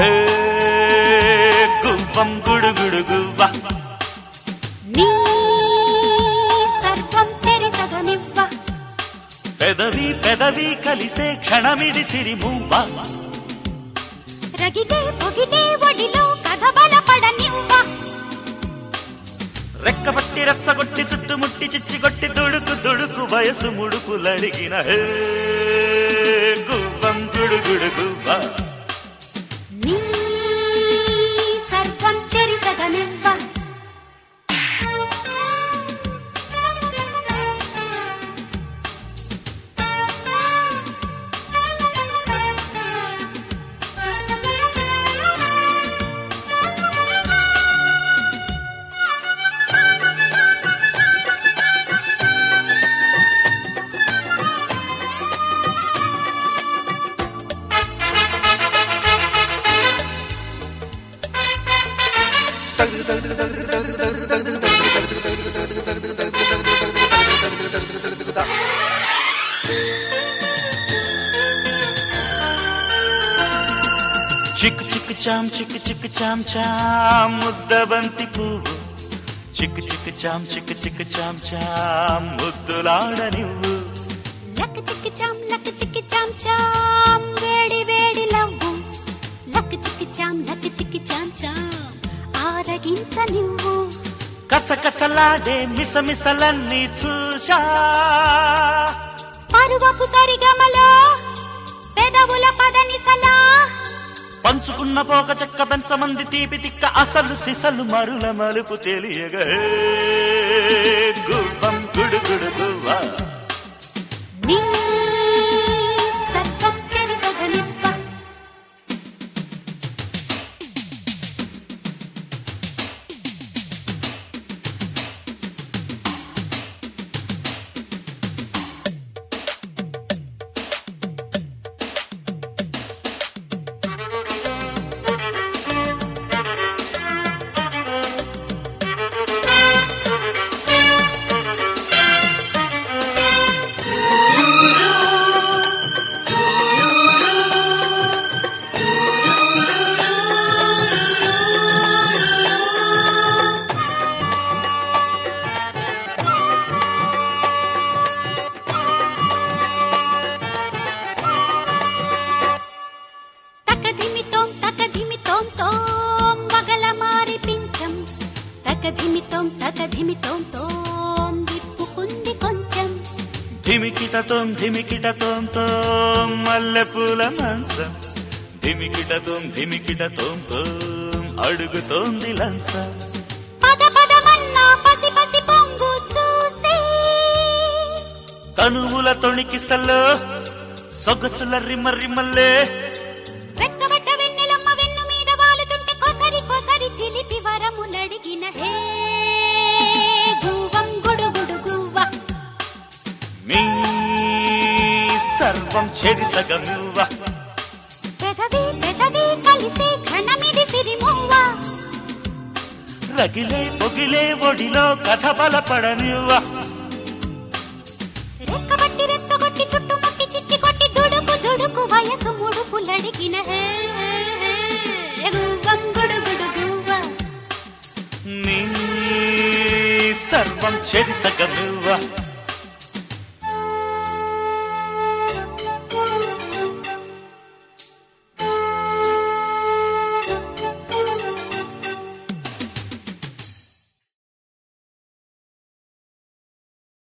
హే గువ్వం గుడుగుడు గువ్వ నీ సర్వం తెరిసగనివ్వ పెదవి పెదవి కలిసే క్షణమిది సిరిమువ్వ రగిలే పొగిలే ఒడిలో కథ బలపడనివ్వ రెక్కబట్టి రెచ్చగొట్టి చుట్టుముట్టి చిచ్చిగొట్టి దుడుకు దుడుకు వయసు ముడుపులడిగిన హే గువ్వం గుడుగుడు గువ్వ నీ సర్వం తెరిసగనివ్వ చిక్కు చిక్కు చాం చిక్కు చిక్కు చాం చాం ముద్దబంతి పువ్వు చిక్కు చిక్కు చాం చిక్కు చిక్కు చాం చాం ముద్దులాడ నువ్వు లక్ చిక్కి చాం లక్ చిక్కి చాం చాం వేడి వేడి లవ్వు లక్ చిక్కి చాం లక్ చిక్కి చాం చాం ఆరగించ నువ్వు కసకసలాడే మిసమిసలన్నీ చూశా పరువపు సరిగమలో పెదవుల పదనిసలా పంచుకున్న పోక చెక్క పెంచమంది తీపి తిక్క అసలు సిసలు మరుల మలుపు తెలియగా హే, గువ్వం గుడుగుడు గువ్వ నీ సర్వం చెరిసగనివ్వ తకధిమితోం తకధిమితోం తోం మగల మారి పించం తకధిమితోం తకధిమితోం తోం విప్పుకుంది కొంచెం ధిమికిటతోం ధిమికిటతోం తోం మల్లెపూల మంచం ధిమికిటతోం ధిమికిటతోం తోం అడుగుతోంది లంచం పద పదమన్నా పసి పసి పొంగు చూసి తనువుల తొణికిసల్లో సొగసుల రిమ్మ రిమ్మల్లే వెచ్చబడ్డ వెన్నెలమ్మ వెన్ను మీద వాలుతుంటే కొసరి కొసరి చిలిపి వరములడిగిన హే గూవం గుడుగుడు గువ్వ మీ సర్వం చెడి సగమువ్వ పెదవి పెదవి కలిసే క్షణమిది సిరిమువ్వ రగిలే పొగిలే ఒడిలో కథ బలపడనివ్వ రెక్కబట్టి రెత్తగొట్టి చుట్టుముట్టి చిచ్చి కొట్టి దుడుకు దుడుకు వయసు ముడుపులడిగిన హే గువ్వం గుడుగుడు గువ్వ నీ సర్వం చెడి సగమువ్వ